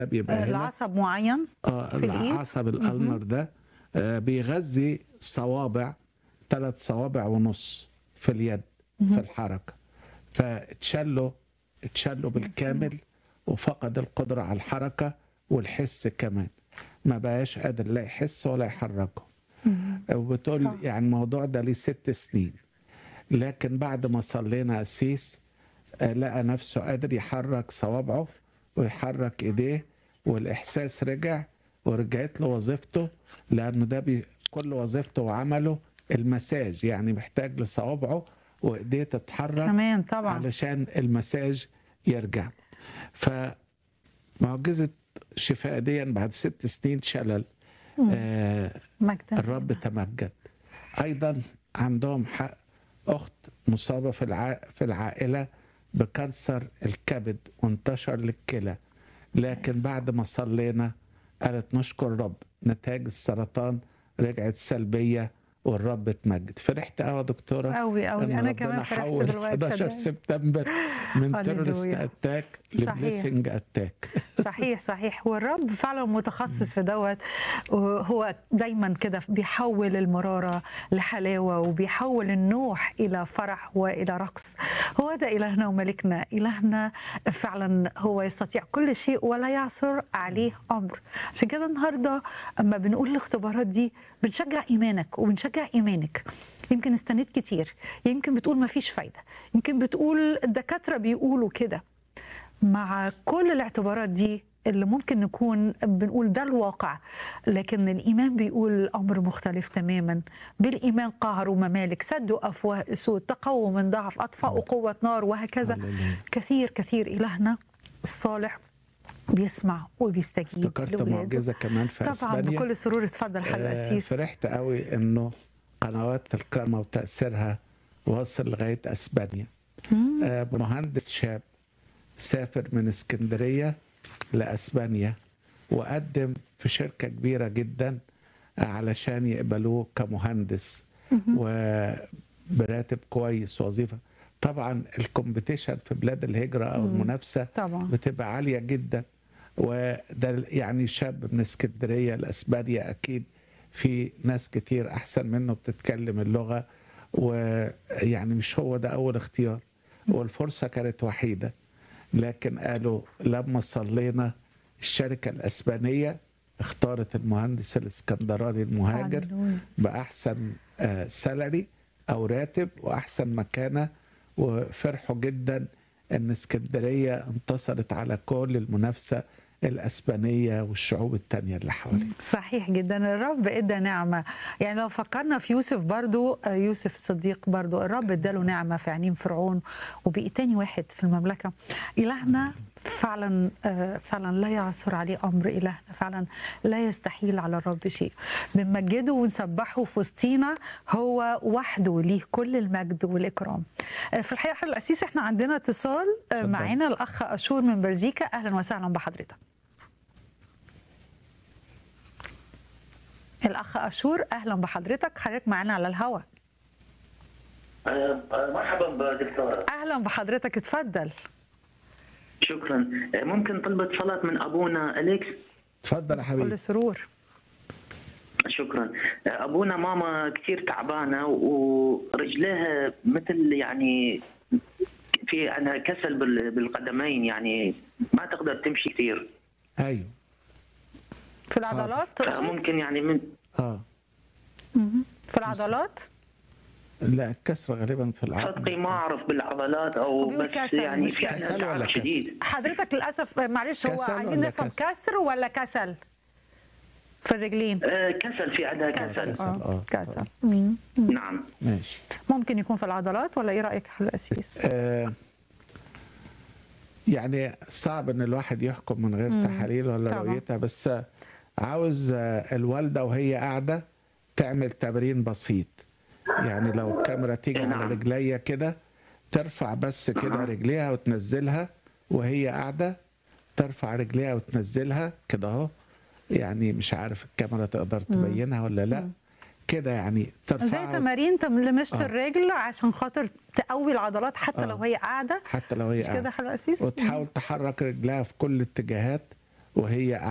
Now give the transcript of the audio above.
بيبقى هنا العصب معين اه في الإيد؟ العصب الالنر ده آه بيغذي صوابع ثلاث صوابع ونص في اليد في الحركه فاتشلوا اتشلوا بالكامل وفقد القدره على الحركه والحس كمان ما بقاش قادر لا يحس ولا يحركه وبتقول صح. يعني الموضوع ده ليه ست سنين لكن بعد ما صلينا قسيس آه، لقى نفسه قادر يحرك صوابعه ويحرك ايديه والاحساس رجع ورجعت له وظيفته لانه ده بي كل وظيفته وعمله المساج يعني محتاج لصوابعه وايديه تتحرك كمان طبعا علشان المساج يرجع فمعجزة شفاء دي بعد ست سنين شلل آه مجد الرب تمجد أيضا عندهم حق أخت مصابة في الع... في العائلة بكانسر الكبد وانتشر للكلى لكن بعد ما صلينا قالت نشكر الرب نتائج السرطان رجعت سلبية والرب اتمجد فرحت قوي يا دكتورة قوي قوي إن انا ربنا كمان فرحت حول دلوقتي 11 صدقني. سبتمبر من هللويا. تيرورست اتاك صحيح. لبليسنج اتاك صحيح صحيح والرب فعلا متخصص في دوت هو دايما كده بيحول المرارة لحلاوة وبيحول النوح إلى فرح وإلى رقص هو ده إلهنا وملكنا إلهنا فعلا هو يستطيع كل شيء ولا يعثر عليه أمر عشان كده النهاردة أما بنقول الاختبارات دي بنشجع إيمانك وبنشجع إيمانك يمكن استنيت كتير يمكن بتقول ما فيش فايدة يمكن بتقول الدكاترة بيقولوا كده مع كل الاعتبارات دي اللي ممكن نكون بنقول ده الواقع لكن الإيمان بيقول الأمر مختلف تماما بالإيمان قهروا ممالك سدوا أفواه أسود تقووا من ضعف أطفأوا قوة نار وهكذا هللويا. كثير كثير إلهنا الصالح بيسمع وبيستجيب افتكرت لولاده. معجزة كمان في طبعا اسبانيا بكل سرور اتفضل حضرتك آه، أسيس فرحت قوي انه قنوات الكرمة وتأثيرها واصل لغاية اسبانيا آه، مهندس شاب سافر من اسكندرية لاسبانيا وقدم في شركة كبيرة جدا علشان يقبلوه كمهندس وبراتب كويس وظيفة طبعا الكومبيتيشن في بلاد الهجرة او المنافسة طبعا بتبقى عالية جدا وده يعني شاب من اسكندرية لأسبانيا أكيد في ناس كتير أحسن منه بتتكلم اللغة ويعني مش هو ده أول اختيار والفرصة كانت وحيدة لكن قالوا لما صلينا الشركة الأسبانية اختارت المهندس الاسكندراني المهاجر هللويا. بأحسن آه، سالري أو راتب وأحسن مكانة وفرحوا جدا أن اسكندرية انتصرت على كل المنافسة الأسبانية والشعوب التانية اللي حواليها صحيح جدا الرب ادى نعمه يعني لو فكرنا في يوسف برضو آه، يوسف الصديق برضو الرب اداله نعمه في عينين فرعون وبقي تاني واحد في المملكه الهنا فعلا آه، فعلا لا يعثر عليه امر الهنا فعلا لا يستحيل على الرب شيء بنمجده ونسبحه في وسطينا هو وحده ليه كل المجد والاكرام آه، في الحقيقه حضرتك الاسيس احنا عندنا اتصال آه، اتفضل. معانا الاخ اشور من بلجيكا اهلا وسهلا بحضرتك الاخ اشور اهلا بحضرتك حضرتك معانا على الهواء آه، مرحبا دكتورة اهلا بحضرتك اتفضل شكرا آه، ممكن طلبة صلاة من أبونا أليكس اتفضل يا حبيبي كل سرور شكرا آه، أبونا ماما كثير تعبانة ورجليها مثل يعني في عندها كسل بال- بالقدمين يعني ما تقدر تمشي كثير أيوه في العضلات تقصد؟ ممكن يعني من آه مهم. في العضلات لا الكسر غالبا في العظم صدقي ما أعرف بالعضلات أو وبيقول بس كسل، يعني مش في عندها كسل ولا تعب كسل؟ شديد حضرتك للاسف معلش هو كسل عايزين ولا نفهم كسل؟ كسر ولا كسل في الرجلين آه، كسل في عندها كسل كسل. اه آه. كسل مم. نعم ماشي ممكن يكون في العضلات ولا ايه رايك يا الاسيس آه يعني صعب ان الواحد يحكم من غير تحاليل ولا طبعا. رؤيتها بس عاوز آه، الوالده وهي قاعده تعمل تمرين بسيط يعني لو الكاميرا تيجي على نعم. رجليا كده ترفع بس كده أها. رجليها وتنزلها وهي قاعده ترفع رجليها وتنزلها كده اهو يعني مش عارف الكاميرا تقدر تبينها ولا لا كده يعني زي ترفع تمارين تم- لمست آه. الرجل عشان خاطر تقوي العضلات حتى آه. لو هي قاعده حتى لو هي مش كده قاعدة. يا حضرتك الاسيس وتحاول تحرك رجلها في كل الاتجاهات وهي